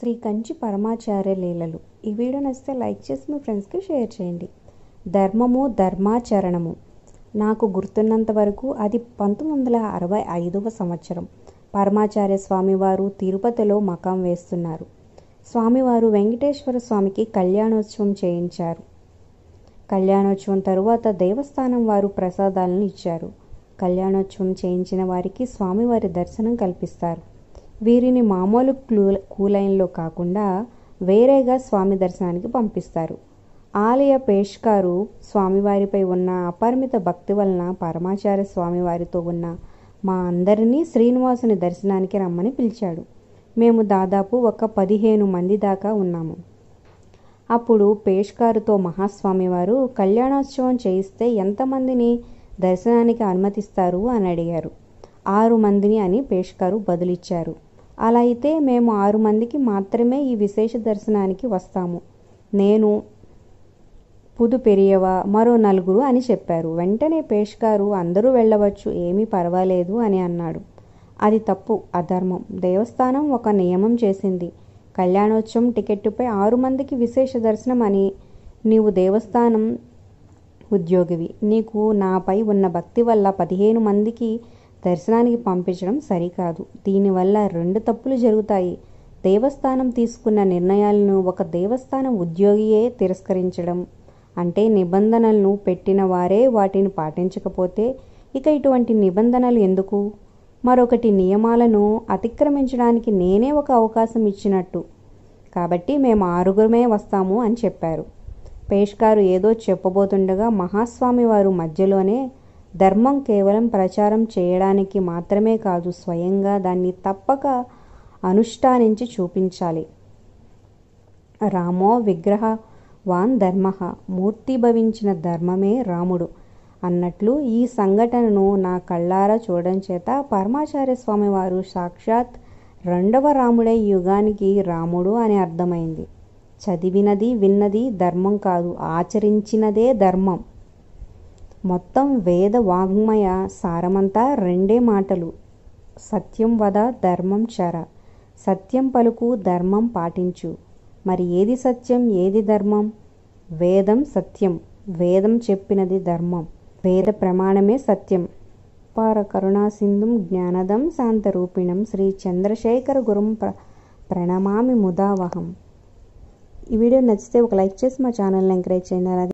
శ్రీ కంచి పరమాచార్య లీలలు ఈ వీడియో నచ్చితే లైక్ చేసి మీ ఫ్రెండ్స్కి షేర్ చేయండి ధర్మము ధర్మాచరణము నాకు గుర్తున్నంత వరకు అది పంతొమ్మిది వందల అరవై ఐదవ సంవత్సరం పరమాచార్య స్వామివారు తిరుపతిలో మకాం వేస్తున్నారు స్వామివారు వెంకటేశ్వర స్వామికి కళ్యాణోత్సవం చేయించారు కళ్యాణోత్సవం తరువాత దేవస్థానం వారు ప్రసాదాలను ఇచ్చారు కళ్యాణోత్సవం చేయించిన వారికి స్వామివారి దర్శనం కల్పిస్తారు వీరిని మామూలు క్లూ కూలైన్లో కాకుండా వేరేగా స్వామి దర్శనానికి పంపిస్తారు ఆలయ పేష్కారు స్వామివారిపై ఉన్న అపరిమిత భక్తి వలన పరమాచార్య స్వామివారితో ఉన్న మా అందరినీ శ్రీనివాసుని దర్శనానికి రమ్మని పిలిచాడు మేము దాదాపు ఒక పదిహేను మంది దాకా ఉన్నాము అప్పుడు పేష్కారుతో మహాస్వామి వారు కళ్యాణోత్సవం చేయిస్తే ఎంతమందిని దర్శనానికి అనుమతిస్తారు అని అడిగారు ఆరు మందిని అని పేష్కారు బదులిచ్చారు అలా అయితే మేము ఆరు మందికి మాత్రమే ఈ విశేష దర్శనానికి వస్తాము నేను పుదు పెరియవ మరో నలుగురు అని చెప్పారు వెంటనే పేష్కారు అందరూ వెళ్ళవచ్చు ఏమీ పర్వాలేదు అని అన్నాడు అది తప్పు అధర్మం దేవస్థానం ఒక నియమం చేసింది కళ్యాణోత్సవం టికెట్టుపై ఆరు మందికి విశేష దర్శనం అని నీవు దేవస్థానం ఉద్యోగివి నీకు నాపై ఉన్న భక్తి వల్ల పదిహేను మందికి దర్శనానికి పంపించడం సరికాదు దీనివల్ల రెండు తప్పులు జరుగుతాయి దేవస్థానం తీసుకున్న నిర్ణయాలను ఒక దేవస్థానం ఉద్యోగియే తిరస్కరించడం అంటే నిబంధనలను పెట్టిన వారే వాటిని పాటించకపోతే ఇక ఇటువంటి నిబంధనలు ఎందుకు మరొకటి నియమాలను అతిక్రమించడానికి నేనే ఒక అవకాశం ఇచ్చినట్టు కాబట్టి మేము ఆరుగురమే వస్తాము అని చెప్పారు పేష్కారు ఏదో చెప్పబోతుండగా మహాస్వామి వారు మధ్యలోనే ధర్మం కేవలం ప్రచారం చేయడానికి మాత్రమే కాదు స్వయంగా దాన్ని తప్పక అనుష్ఠానించి చూపించాలి రామో విగ్రహ వాన్ ధర్మ మూర్తిభవించిన ధర్మమే రాముడు అన్నట్లు ఈ సంఘటనను నా కళ్ళారా చూడడం చేత పరమాచార్య స్వామి వారు సాక్షాత్ రెండవ రాముడే యుగానికి రాముడు అని అర్థమైంది చదివినది విన్నది ధర్మం కాదు ఆచరించినదే ధర్మం మొత్తం వేద వాగ్మయ సారమంతా రెండే మాటలు సత్యం వద ధర్మం చర సత్యం పలుకు ధర్మం పాటించు మరి ఏది సత్యం ఏది ధర్మం వేదం సత్యం వేదం చెప్పినది ధర్మం వేద ప్రమాణమే సత్యం పార కరుణా సింధుం జ్ఞానదం శాంతరూపిణం శ్రీ చంద్రశేఖర గురుం ప్ర ప్రణమామి ముదావహం ఈ వీడియో నచ్చితే ఒక లైక్ చేసి మా ఛానల్ని ఎంకరేజ్ చేయండి అలాగే